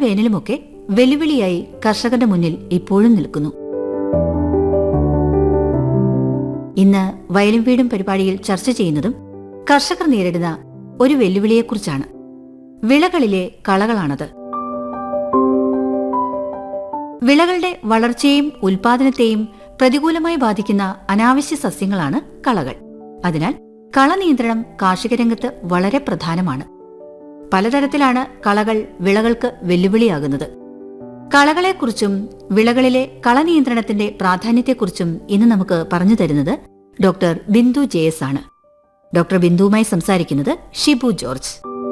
വേനലുമൊക്കെ വെല്ലുവിളിയായി കർഷകന്റെ മുന്നിൽ ഇപ്പോഴും നിൽക്കുന്നു ഇന്ന് വയലും വീടും പരിപാടിയിൽ ചർച്ച ചെയ്യുന്നതും കർഷകർ നേരിടുന്ന ഒരു വെല്ലുവിളിയെക്കുറിച്ചാണ് വിളകളിലെ കളകളാണത് വിളകളുടെ വളർച്ചയെയും ഉൽപാദനത്തെയും പ്രതികൂലമായി ബാധിക്കുന്ന അനാവശ്യ സസ്യങ്ങളാണ് കളകൾ അതിനാൽ കള നിയന്ത്രണം കാർഷിക രംഗത്ത് വളരെ പ്രധാനമാണ് പലതരത്തിലാണ് കളകൾ വിളകൾക്ക് വെല്ലുവിളിയാകുന്നത് കളകളെക്കുറിച്ചും വിളകളിലെ കളനിയന്ത്രണത്തിന്റെ പ്രാധാന്യത്തെക്കുറിച്ചും ഇന്ന് നമുക്ക് പറഞ്ഞു തരുന്നത് ഡോക്ടർ ബിന്ദു ജെ എസ് ആണ് ഡോക്ടർ ബിന്ദുവുമായി സംസാരിക്കുന്നത് ഷിബു ജോർജ്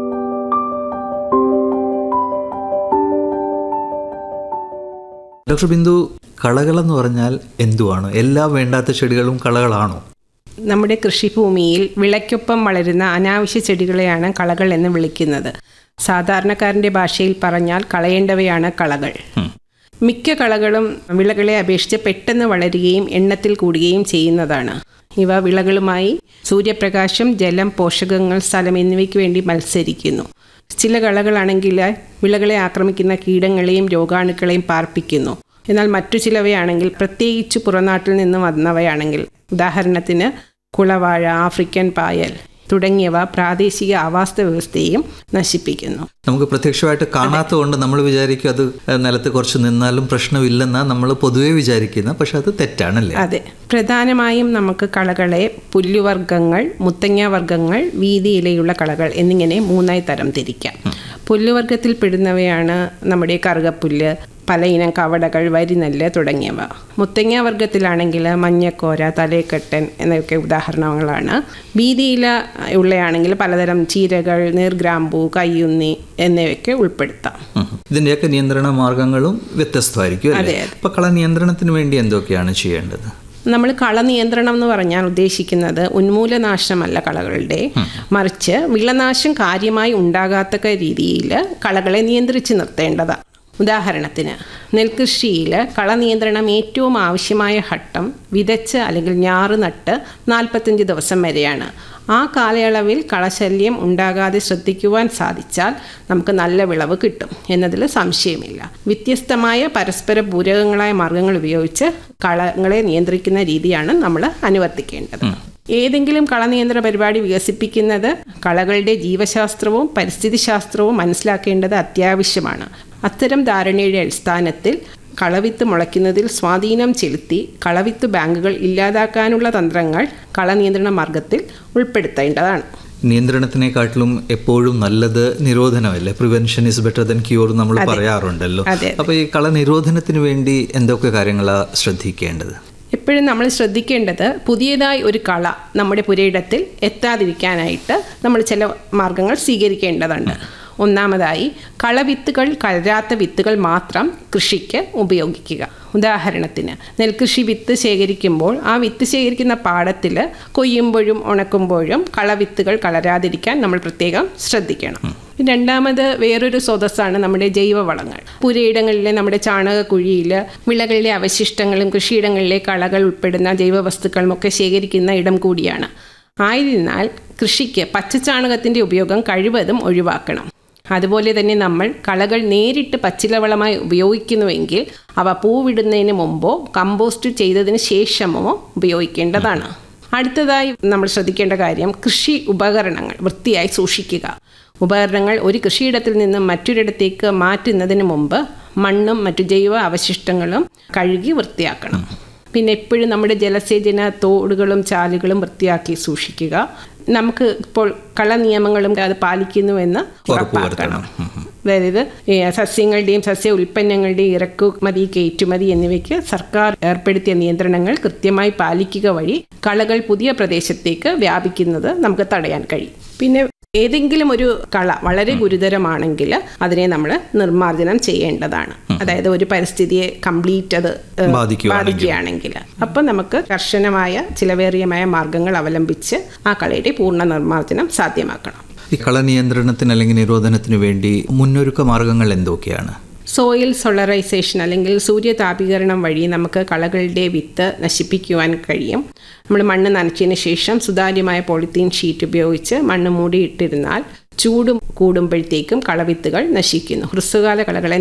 ഡോക്ടർ ബിന്ദു കളകളെന്ന് പറഞ്ഞാൽ എന്തുവാണ് എല്ലാ വേണ്ടാത്ത ചെടികളും കളകളാണോ നമ്മുടെ കൃഷിഭൂമിയിൽ വിളയ്ക്കൊപ്പം വളരുന്ന അനാവശ്യ ചെടികളെയാണ് കളകൾ എന്ന് വിളിക്കുന്നത് സാധാരണക്കാരന്റെ ഭാഷയിൽ പറഞ്ഞാൽ കളയേണ്ടവയാണ് കളകൾ മിക്ക കളകളും വിളകളെ അപേക്ഷിച്ച് പെട്ടെന്ന് വളരുകയും എണ്ണത്തിൽ കൂടുകയും ചെയ്യുന്നതാണ് ഇവ വിളകളുമായി സൂര്യപ്രകാശം ജലം പോഷകങ്ങൾ സ്ഥലം എന്നിവയ്ക്ക് വേണ്ടി മത്സരിക്കുന്നു ചില കളകളാണെങ്കിൽ വിളകളെ ആക്രമിക്കുന്ന കീടങ്ങളെയും രോഗാണുക്കളെയും പാർപ്പിക്കുന്നു എന്നാൽ മറ്റു ചിലവയാണെങ്കിൽ പ്രത്യേകിച്ച് പുറനാട്ടിൽ നിന്ന് വന്നവയാണെങ്കിൽ ഉദാഹരണത്തിന് കുളവാഴ ആഫ്രിക്കൻ പായൽ തുടങ്ങിയവ പ്രാദേശിക ആവാസ വ്യവസ്ഥയെയും നശിപ്പിക്കുന്നു നമുക്ക് പ്രത്യക്ഷമായിട്ട് കാണാത്തതുകൊണ്ട് നമ്മൾ വിചാരിക്കും അത് നിലത്ത് കുറച്ച് നിന്നാലും പ്രശ്നമില്ലെന്നാണ് നമ്മൾ പൊതുവെ വിചാരിക്കുന്നത് പക്ഷെ അത് തെറ്റാണല്ലേ അതെ പ്രധാനമായും നമുക്ക് കളകളെ പുല്ലുവർഗ്ഗങ്ങൾ മുത്തങ്ങ വർഗ്ഗങ്ങൾ വീതിയിലെയുള്ള കളകൾ എന്നിങ്ങനെ മൂന്നായി തരം തിരിക്കാം പുല്ലുവർഗ്ഗത്തിൽ പെടുന്നവയാണ് നമ്മുടെ കറുകപ്പുല്ല് പലയിനം കവടകൾ വരിനെല്ല് തുടങ്ങിയവ മുത്തങ്ങ വർഗ്ഗത്തിലാണെങ്കിൽ മഞ്ഞക്കോര തലേക്കെട്ടൻ എന്നൊക്കെ ഉദാഹരണങ്ങളാണ് വീതിയില ഉള്ളയാണെങ്കിൽ പലതരം ചീരകൾ നീർഗ്രാമ്പു കയ്യുന്നി എന്നിവയൊക്കെ ഉൾപ്പെടുത്താം ഉം. ഇതിന്റെയൊക്കെ നിയന്ത്രണ മാർഗങ്ങളും വ്യത്യസ്തമായിരിക്കും അല്ലേ അതെ, അപ്പൊ കള നിയന്ത്രണത്തിന് വേണ്ടി എന്തൊക്കെയാണ് ചെയ്യേണ്ടത് നമ്മൾ കള നിയന്ത്രണം എന്ന് പറഞ്ഞാൽ ഉദ്ദേശിക്കുന്നത് ഉന്മൂലനാശമല്ല കളകളുടെ മറിച്ച് വിളനാശം കാര്യമായി ഉണ്ടാകാത്ത രീതിയിൽ കളകളെ നിയന്ത്രിച്ച് നിർത്തേണ്ടതാണ് ഉദാഹരണത്തിന് നെൽകൃഷിയിൽ കള നിയന്ത്രണം ഏറ്റവും ആവശ്യമായ ഘട്ടം വിതച്ച് അല്ലെങ്കിൽ ഞാറ് നട്ട് നാൽപ്പത്തഞ്ച് ദിവസം വരെയാണ് ആ കാലയളവിൽ കളശല്യം ഉണ്ടാകാതെ ശ്രദ്ധിക്കുവാൻ സാധിച്ചാൽ നമുക്ക് നല്ല വിളവ് കിട്ടും എന്നതിൽ സംശയമില്ല വ്യത്യസ്തമായ പരസ്പര പൂരകങ്ങളായ മാർഗങ്ങൾ ഉപയോഗിച്ച് കളങ്ങളെ നിയന്ത്രിക്കുന്ന രീതിയാണ് നമ്മൾ അനുവർത്തിക്കേണ്ടത് ഏതെങ്കിലും കളനിയന്ത്രണ പരിപാടി വികസിപ്പിക്കുന്നത് കളകളുടെ ജീവശാസ്ത്രവും പരിസ്ഥിതി ശാസ്ത്രവും മനസ്സിലാക്കേണ്ടത് അത്യാവശ്യമാണ് അത്തരം ധാരണയുടെ അടിസ്ഥാനത്തിൽ കളവിത്ത് മുളയ്ക്കുന്നതിൽ സ്വാധീനം ചെലുത്തി കളവിത്ത് ബാങ്കുകൾ ഇല്ലാതാക്കാനുള്ള തന്ത്രങ്ങൾ കളനിയന്ത്രണ മാർഗത്തിൽ ഉൾപ്പെടുത്തേണ്ടതാണ് നിയന്ത്രണത്തിനെക്കാട്ടിലും എപ്പോഴും നല്ലത് നിരോധനമല്ലേ prevention is better than cure നമ്മൾ പറയാറുണ്ടല്ലോ അതെ, അപ്പൊ ഈ കള നിരോധനത്തിന് വേണ്ടി എന്തൊക്കെ കാര്യങ്ങളാണ് ശ്രദ്ധിക്കേണ്ടത് എപ്പോഴും നമ്മൾ ശ്രദ്ധിക്കേണ്ടത് പുതിയതായി ഒരു കള നമ്മുടെ പുരയിടത്തിൽ എത്താതിരിക്കാനായിട്ട് നമ്മൾ ചില മാർഗങ്ങൾ സ്വീകരിക്കേണ്ടതുണ്ട് ഒന്നാമതായി കളവിത്തുകൾ കലരാത്ത വിത്തുകൾ മാത്രം കൃഷിക്ക് ഉപയോഗിക്കുക ഉദാഹരണത്തിന് നെൽകൃഷി വിത്ത് ശേഖരിക്കുമ്പോൾ ആ വിത്ത് ശേഖരിക്കുന്ന പാടത്തിൽ കൊയ്യുമ്പോഴും ഉണക്കുമ്പോഴും കളവിത്തുകൾ കളരാതിരിക്കാൻ നമ്മൾ പ്രത്യേകം ശ്രദ്ധിക്കണം രണ്ടാമത് വേറൊരു സ്രോതസ്സാണ് നമ്മുടെ ജൈവവളങ്ങൾ പുരയിടങ്ങളിലെ നമ്മുടെ ചാണകക്കുഴിയിൽ വിളകളിലെ അവശിഷ്ടങ്ങളും കൃഷിയിടങ്ങളിലെ കളകൾ ഉൾപ്പെടുന്ന ജൈവവസ്തുക്കളും ഒക്കെ ശേഖരിക്കുന്ന ഇടം കൂടിയാണ് ആയതിനാൽ കൃഷിക്ക് പച്ചച്ചാണകത്തിൻ്റെ ഉപയോഗം കഴിവതും ഒഴിവാക്കണം അതുപോലെ തന്നെ നമ്മൾ കളകൾ നേരിട്ട് പച്ചിലവളമായി ഉപയോഗിക്കുന്നുവെങ്കിൽ അവ പൂവിടുന്നതിന് മുമ്പോ കമ്പോസ്റ്റ് ചെയ്തതിന് ശേഷമോ ഉപയോഗിക്കേണ്ടതാണ് അടുത്തതായി നമ്മൾ ശ്രദ്ധിക്കേണ്ട കാര്യം കൃഷി ഉപകരണങ്ങൾ വൃത്തിയായി സൂക്ഷിക്കുക ഉപകരണങ്ങൾ ഒരു കൃഷിയിടത്തിൽ നിന്നും മറ്റൊരിടത്തേക്ക് മാറ്റുന്നതിന് മുമ്പ് മണ്ണും മറ്റു ജൈവ അവശിഷ്ടങ്ങളും കഴുകി വൃത്തിയാക്കണം പിന്നെ എപ്പോഴും നമ്മുടെ ജലസേചന തോടുകളും ചാലുകളും വൃത്തിയാക്കി സൂക്ഷിക്കുക നമുക്ക് ഇപ്പോൾ കള നിയമങ്ങളും അത് പാലിക്കുന്നുവെന്ന് ഉറപ്പാക്കണം അതായത് ഈ സസ്യങ്ങളുടെയും സസ്യ ഉൽപ്പന്നങ്ങളുടെയും ഇറക്കുമതി കയറ്റുമതി എന്നിവയ്ക്ക് സർക്കാർ ഏർപ്പെടുത്തിയ നിയന്ത്രണങ്ങൾ കൃത്യമായി പാലിക്കുക വഴി കളകൾ പുതിയ പ്രദേശത്തേക്ക് വ്യാപിക്കുന്നത് നമുക്ക് തടയാൻ കഴിയും പിന്നെ ഏതെങ്കിലും ഒരു കള വളരെ ഗുരുതരമാണെങ്കിൽ അതിനെ നമ്മൾ നിർമ്മാർജ്ജനം ചെയ്യേണ്ടതാണ് അതായത് ഒരു പരിസ്ഥിതിയെ കംപ്ലീറ്റ് അത് ഏഹ്, ബാധിക്കുകയാണെങ്കിൽ. ബാധിക്കുകയാണെങ്കിൽ അപ്പം നമുക്ക് കർശനമായ ചിലവേറിയമായ മാർഗങ്ങൾ അവലംബിച്ച് ആ കളയുടെ പൂർണ്ണ നിർമ്മാർജ്ജനം സാധ്യമാക്കണം ഈ കള നിയന്ത്രണത്തിന് അല്ലെങ്കിൽ നിരോധനത്തിന് വേണ്ടി മുന്നൊരുക്ക മാർഗങ്ങൾ എന്തൊക്കെയാണ് സോയിൽ സോളറൈസേഷൻ അല്ലെങ്കിൽ സൂര്യതാപീകരണം വഴി നമുക്ക് കളകളുടെ വിത്ത് നശിപ്പിക്കുവാൻ കഴിയും നമ്മൾ മണ്ണ് നനച്ചതിന് ശേഷം സുതാര്യമായ പോളിത്തീൻ ഷീറ്റ് ഉപയോഗിച്ച് മണ്ണ് മൂടിയിട്ടിരുന്നാൽ ചൂട് കൂടുമ്പോഴത്തേക്കും കളവിത്തുകൾ നശിക്കുന്നു ഹ്രസ്വകാല കളകളെ